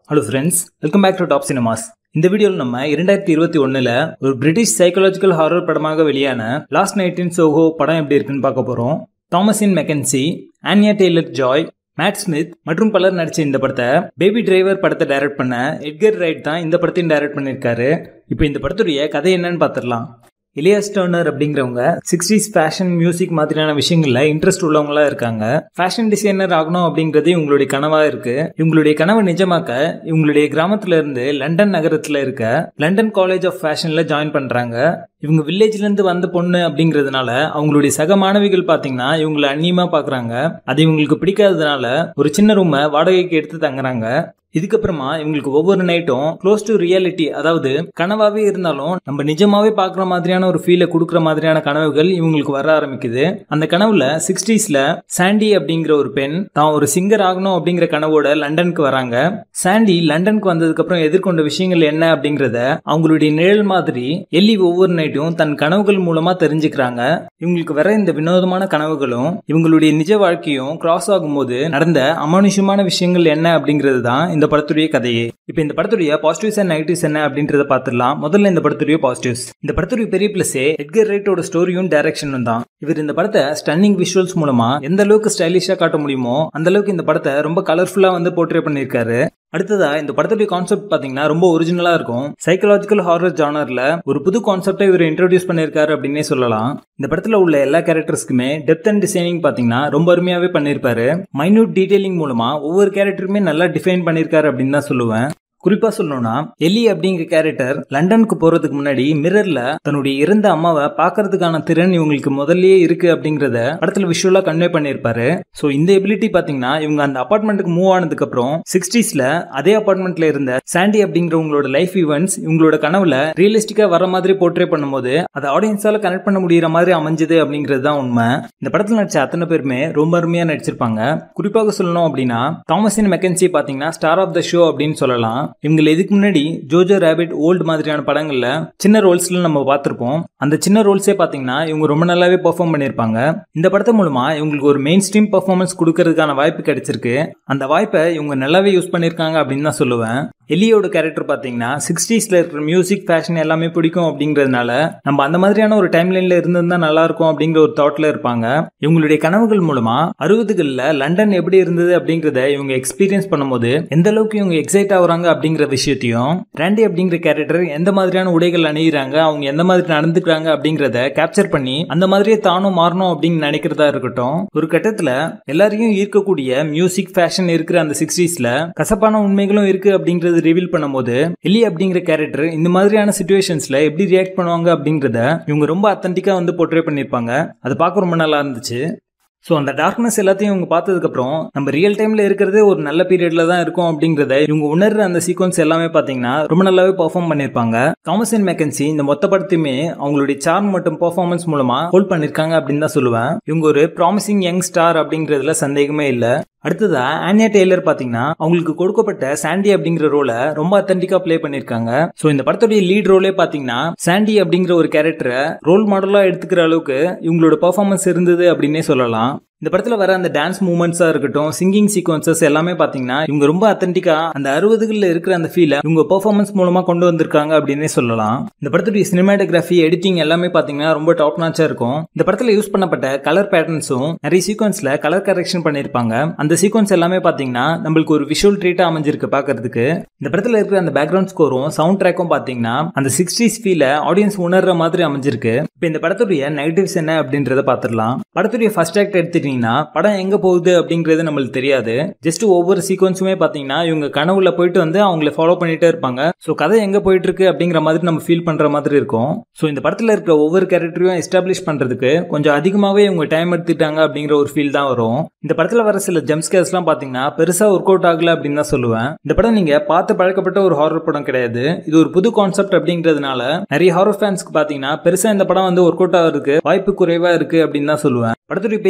hello friends welcome back to top cinemas இந்த வீடியோவில் நம்ம இரண்டாயிரத்தி இருபத்தி ஒன்றில் ஒரு பிரிட்டிஷ் சைக்காலஜிக்கல் ஹாரர் படமாக வெளியான லாஸ்ட் நைட் இன் சோஹோ படம் எப்படி இருக்குன்னு பார்க்க போகிறோம் Thomasin McKenzie Anya Taylor Joy Matt Smith மற்றும் பலர் நடிச்ச இந்த படத்தை பேபி டிரைவர் படத்தை டைரக்ட் பண்ண எட்கர் ரைட் தான் இந்த படத்தையும் டைரக்ட் பண்ணியிருக்காரு இப்போ இந்த படத்துடைய கதை என்னன்னு பார்த்துடலாம் இலியாஸ் டர்னர் அப்படிங்கிறவங்க சிக்ஸ்டீஸ் ஃபேஷன் மியூசிக் மாதிரியான விஷயங்கள்ல இன்ட்ரெஸ்ட் உள்ளவங்களா இருக்காங்க ஃபேஷன் டிசைனர் ஆகணும் அப்படிங்கிறது இவங்களுடைய கனவா இருக்கு இவங்களுடைய கனவை நிஜமாக்க இவங்களுடைய கிராமத்துல இருந்து லண்டன் நகரத்துல இருக்க லண்டன் காலேஜ் ஆஃப் ஃபேஷன்ல ஜாயின் பண்றாங்க இவங்க வில்லேஜ்ல இருந்து வந்த பொண்ணு அப்படிங்கிறதுனால அவங்களுடைய சக மாணவிகள் பாத்தீங்கன்னா இவங்களை அந்நியமா பாக்குறாங்க அது இவங்களுக்கு பிடிக்காததுனால ஒரு சின்ன ரூமை வாடகைக்கு எடுத்து தங்குறாங்க இதுக்கப்புறமா இவங்களுக்கு ஒவ்வொரு நைட்டும் க்ளோஸ் டு ரியாலிட்டி அதாவது கனவாவே இருந்தாலும் நம்ம நிஜமாவே பாக்குற மாதிரியான ஒரு ஃபீலை கொடுக்குற மாதிரியான கனவுகள் இவங்களுக்கு வர ஆரம்பிக்குது அந்த கனவுல சிக்ஸ்டீஸ்ல சாண்டி அப்படிங்கிற ஒரு பெண் தான் ஒரு சிங்கர் ஆகணும் அப்படிங்கிற கனவோட லண்டனுக்கு வராங்க சாண்டி லண்டனுக்கு வந்ததுக்கு அப்புறம் எதிர்கொண்ட விஷயங்கள் என்ன அப்படிங்கறத அவங்களுடைய நிழல் மாதிரி எல்லி ஒவ்வொரு நைட்டும் தன் கனவுகள் மூலமா தெரிஞ்சுக்கிறாங்க இவங்களுக்கு வர இந்த வினோதமான கனவுகளும் இவங்களுடைய நிஜ வாழ்க்கையும் கிராஸ் ஆகும்போது நடந்த அமானுஷமான விஷயங்கள் என்ன அப்படிங்கிறது தான் இந்த படத்துடைய கதையே இப்போ இந்த படத்துடைய பாசிட்டிவ்ஸ் அண்ட் நெகட்டிவ்ஸ் என்ன அப்படின்றத பார்த்துடலாம் முதல்ல இந்த படத்துடைய பாசிட்டிவ்ஸ் இந்த படத்துடைய பெரிய பிளஸே எட்கர் ரைட்டோட ஸ்டோரியும் டைரக்ஷனும் தான் இவர் இந்த படத்தை ஸ்டன்னிங் விஷுவல்ஸ் மூலமா எந்த அளவுக்கு ஸ்டைலிஷா காட்ட முடியுமோ அந்த அளவுக்கு இந்த படத்தை ரொம்ப கலர்ஃபுல்லா வந்து போர்ட்ரே பண்ணியிருக்காரு அடுத்ததா இந்த படத்துடைய கான்செப்ட் பாத்தீங்கன்னா ரொம்ப ஒரிஜினலா இருக்கும் சைக்கலாஜிக்கல் ஹாரர் ஜானர்ல ஒரு புது கான்செப்டை இவர் இன்ட்ரோடியூஸ் பண்ணியிருக்காரு அப்படின்னே சொல்லலாம் இந்த படத்துல உள்ள எல்லா கேரக்டர்ஸ்க்குமே டெப்த் அண்ட் டிசைனிங் பாத்தீங்கன்னா ரொம்ப அருமையாவே பண்ணியிருப்பாரு மைன்யூட் டீடைலிங் மூலமா ஒவ்வொரு கேரக்டருமே நல்லா டிஃபைன் பண்ணியிருக்காரு அப்படின்னு தான் சொல்லுவேன் குறிப்பா சொல்லணும்னா எலி அப்படிங்கிற கேரக்டர் லண்டனுக்கு போறதுக்கு முன்னாடி மிரர்ல தன்னுடைய இறந்த அம்மாவை பாக்குறதுக்கான திறன் இவங்களுக்கு முதல்லயே இருக்கு அப்படிங்கறத படத்துல விஷுவலா கன்வே பண்ணிருப்பாரு சோ இந்த எபிலிட்டி பாத்தீங்கன்னா இவங்க அந்த அபார்ட்மெண்ட்டுக்கு மூவ் ஆனதுக்கு அப்புறம் சிக்ஸ்டீஸ்ல அதே அபார்ட்மெண்ட்ல இருந்த சாண்டி அப்படிங்கிறவங்களோட லைஃப் ஈவெண்ட்ஸ் இவங்களோட கனவுல ரியலிஸ்டிக்கா வர மாதிரி போர்ட்ரே பண்ணும்போது அதை ஆடியன்ஸால கனெக்ட் பண்ண முடியற மாதிரி அமைஞ்சது அப்படிங்கிறது தான் உண்மை இந்த படத்துல நடிச்ச அத்தனை பேருமே ரொம்ப அருமையா நடிச்சிருப்பாங்க குறிப்பாக சொல்லணும் அப்படின்னா தாமஸின் மெக்கன்சி பாத்தீங்கன்னா ஸ்டார் ஆஃப் த ஷோ அப்படின்னு சொல்லலாம் இவங்களை இதுக்கு முன்னாடி ஜோஜோ ரேபிட் ஓல்டு மாதிரியான படங்கள்ல சின்ன ரோல்ஸ்ல நம்ம பார்த்திருப்போம் அந்த சின்ன ரோல்ஸே பாத்தீங்கன்னா இவங்க ரொம்ப நல்லாவே பெர்ஃபார்ம் பண்ணிருப்பாங்க இந்த படத்து மூலமா இவங்களுக்கு ஒரு மெயின் ஸ்ட்ரீம் பெர்ஃபார்மன்ஸ் கொடுக்கறதுக்கான வாய்ப்பு கிடைச்சிருக்கு அந்த வாய்ப்பை இவங்க நல்லாவே யூஸ் பண்ணிருக்காங்க அப்படின்னு தான் சொல்லுவேன் எலியோட கேரக்டர் பாத்தீங்கன்னா சிக்ஸ்டீஸ்ல இருக்கிற மியூசிக் ஃபேஷன் எல்லாமே பிடிக்கும் அப்படிங்கறதுனால நம்ம அந்த மாதிரியான ஒரு டைம் லைன்ல இருந்திருந்தா நல்லா இருக்கும் அப்படிங்கிற ஒரு தாட்ல இருப்பாங்க இவங்களுடைய கனவுகள் மூலமா அறுபதுகள்ல லண்டன் எப்படி இருந்தது அப்படிங்கறத இவங்க எக்ஸ்பீரியன்ஸ் பண்ணும்போது எந்த அளவுக்கு இவங்க எக்ஸைட் ஆகுறாங்க அப்படிங்கிற விஷயத்தையும் ராண்டி அப்படிங்கிற கேரக்டர் எந்த மாதிரியான உடைகள் அணியிறாங்க அவங்க எந்த மாதிரி நடந்துக்கிறாங்க அப்படிங்கறத கேப்சர் பண்ணி அந்த மாதிரியே தானும் மாறணும் அப்படின்னு நினைக்கிறதா இருக்கட்டும் ஒரு கட்டத்துல எல்லாரையும் ஈர்க்கக்கூடிய மியூசிக் ஃபேஷன் இருக்கிற அந்த சிக்ஸ்டீஸ்ல கசப்பான உண்மைகளும் இருக்கு அப்படிங்கறது ரிவீல் பண்ணும்போது எலி அப்படிங்கிற கேரக்டர் இந்த மாதிரியான சுச்சுவேஷன்ஸ்ல எப்படி ரியாக்ட் பண்ணுவாங்க அப்படிங்கறத இவங்க ரொம்ப அத்தன்டிக்கா வந்து போர்ட்ரே பண்ணிருப்பாங்க அது பார்க்க ரொம்ப நல்லா இருந்துச்சு ஸோ அந்த டார்க்னஸ் எல்லாத்தையும் இவங்க பார்த்ததுக்கப்புறம் நம்ம ரியல் டைம்ல இருக்கிறதே ஒரு நல்ல பீரியட்ல தான் இருக்கும் அப்படிங்கறத இவங்க உணர்ற அந்த சீக்வன்ஸ் எல்லாமே பார்த்தீங்கன்னா ரொம்ப நல்லாவே பெர்ஃபார்ம் பண்ணியிருப்பாங்க தாமஸ் அண்ட் மெக்கன்சி இந்த மொத்த படத்தையுமே அவங்களுடைய சார்ம் மற்றும் பெர்ஃபார்மன்ஸ் மூலமா ஹோல்ட் பண்ணிருக்காங்க அப்படின்னு தான் சொல்லுவேன் இவங்க ஒரு ப்ராமிசிங் யங் ஸ்டார் அப்படிங்கிறதுல சந்தேகமே இல்லை அடுத்ததா ஆன்யா டெய்லர் பாத்தீங்கன்னா அவங்களுக்கு கொடுக்கப்பட்ட சாண்டி அப்படிங்கிற ரோலை ரொம்ப அத்தன்டிக்கா பிளே பண்ணிருக்காங்க சோ இந்த படத்துடைய லீட் ரோலே பாத்தீங்கன்னா சாண்டி அப்படிங்கிற ஒரு கேரக்டரை ரோல் மாடலா எடுத்துக்கிற அளவுக்கு இவங்களோட பெர்ஃபார்மன்ஸ் இருந்தது அப்படின்னே சொல்லலாம் இந்த படத்துல வர அந்த டான்ஸ் மூமெண்ட்ஸா இருக்கட்டும் சிங்கிங் சீக்வன்சஸ் எல்லாமே பாத்தீங்கன்னா இவங்க ரொம்ப அத்தன்டிக்கா அந்த அறுபதுகள்ல இருக்கிற அந்த ஃபீலை இவங்க பெர்ஃபார்மன்ஸ் மூலமா கொண்டு வந்திருக்காங்க அப்படின்னே சொல்லலாம் இந்த படத்துடைய சினிமாட்டோகிராஃபி எடிட்டிங் எல்லாமே பாத்தீங்கன்னா ரொம்ப டாப் நாச்சா இருக்கும் இந்த படத்துல யூஸ் பண்ணப்பட்ட கலர் பேட்டர்ன்ஸும் நிறைய சீக்வன்ஸ்ல கலர் கரெக்ஷன் பண்ணிருப்பாங்க அந்த சீக்வன்ஸ் எல்லாமே பாத்தீங்கன்னா நம்மளுக்கு ஒரு விஷுவல் ட்ரீட்டா அமைஞ்சிருக்கு பாக்குறதுக்கு இந்த படத்துல இருக்கிற அந்த பேக்ரவுண்ட் ஸ்கோரும் சவுண்ட் ட்ராக்கும் பாத்தீங்கன்னா அந்த சிக்ஸ்டீஸ் ஃபீல ஆடியன்ஸ் உணர்ற மாதிரி அமைஞ்சிருக்கு இப்போ இந்த படத்துடைய நெகட்டிவ்ஸ் என்ன அப்படின்றத பாத்துடலாம் படத்துடைய ஃபர்ஸ்ட் ஆக்ட் எடுத்துட்டு பாத்தீங்கன்னா படம் எங்க போகுது அப்படிங்கிறது நம்மளுக்கு தெரியாது ஜஸ்ட் ஒவ்வொரு சீக்வன்ஸுமே பாத்தீங்கன்னா இவங்க கனவுல போயிட்டு வந்து அவங்கள ஃபாலோ பண்ணிட்டே இருப்பாங்க ஸோ கதை எங்க போயிட்டு இருக்கு அப்படிங்கிற மாதிரி நம்ம ஃபீல் பண்ற மாதிரி இருக்கும் ஸோ இந்த படத்துல இருக்கிற ஒவ்வொரு கேரக்டரையும் எஸ்டாப்ளிஷ் பண்றதுக்கு கொஞ்சம் அதிகமாவே இவங்க டைம் எடுத்துட்டாங்க அப்படிங்கிற ஒரு ஃபீல் தான் வரும் இந்த படத்துல வர சில ஜம்ஸ்கேர்ஸ் எல்லாம் பாத்தீங்கன்னா பெருசா ஒர்க் அவுட் ஆகல அப்படின்னு தான் சொல்லுவேன் இந்த படம் நீங்க பார்த்து பழக்கப்பட்ட ஒரு ஹாரர் படம் கிடையாது இது ஒரு புது கான்செப்ட் அப்படிங்கிறதுனால நிறைய ஹாரர் ஃபேன்ஸ்க்கு பாத்தீங்கன்னா பெருசா இந்த படம் வந்து ஒர்க் அவுட் ஆகிறதுக்கு வாய்ப்பு குறைவா இருக்கு அப்படின்னு தான் சொல்லுவேன் படத்துடைய பேசிங் ரொம்ப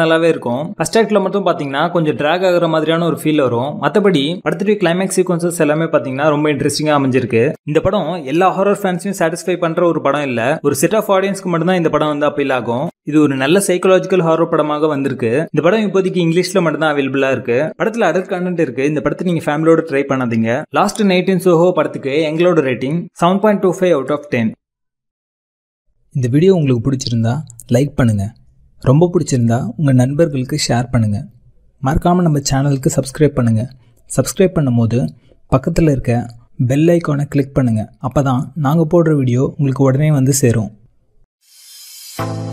நல்லாவே இருக்கும் ஃபர்ஸ்ட் ஆக்ட்ல மட்டும் பாத்தீங்கன்னா கொஞ்சம் டிராக் ஆகுற மாதிரியான ஒரு ஃபீல் வரும் மற்றபடி படத்துடைய கிளைமேக்ஸ் சீக்வன்சஸ் எல்லாமே பாத்தீங்கன்னா ரொம்ப இன்ட்ரெஸ்டிங்கா அமைஞ்சிருக்கு இந்த படம் எல்லா ஹாரர் ஃபேன்ஸையும் சாட்டிஸ்ஃபை பண்ற ஒரு படம் இல்ல ஒரு செட் ஆஃப் ஆடியன்ஸ்க்கு மட்டும் தான் இந்த படம் வந்து அப்பீல் ஆகும் இது ஒரு நல்ல சைக்கலாஜிக்கல் ஹாரர் படமாக வந்திருக்கு இந்த படம் இப்போதைக்கு இங்கிலீஷ்ல மட்டும் தான் அவைலபிளா இருக்கு படத்துல அடல் கண்டென்ட் இருக்கு இந்த படத்தை நீங்க ஃபேமிலியோட ட்ரை பண்ணாதீங்க லாஸ்ட் நைட் இன் சோஹோ படத்துக்கு எங்களோட rating seven point two five out of ten இந்த வீடியோ உங்களுக்கு பிடிச்சிருந்தா லைக் பண்ணுங்கள் ரொம்ப பிடிச்சிருந்தா உங்கள் நண்பர்களுக்கு ஷேர் பண்ணுங்கள் மறக்காமல் நம்ம சேனலுக்கு சப்ஸ்கிரைப் பண்ணுங்கள் சப்ஸ்கிரைப் பண்ணும்போது பக்கத்தில் இருக்க பெல் ஐக்கானை கிளிக் பண்ணுங்கள் அப்போ தான் நாங்கள் போடுற வீடியோ உங்களுக்கு உடனே வந்து சேரும்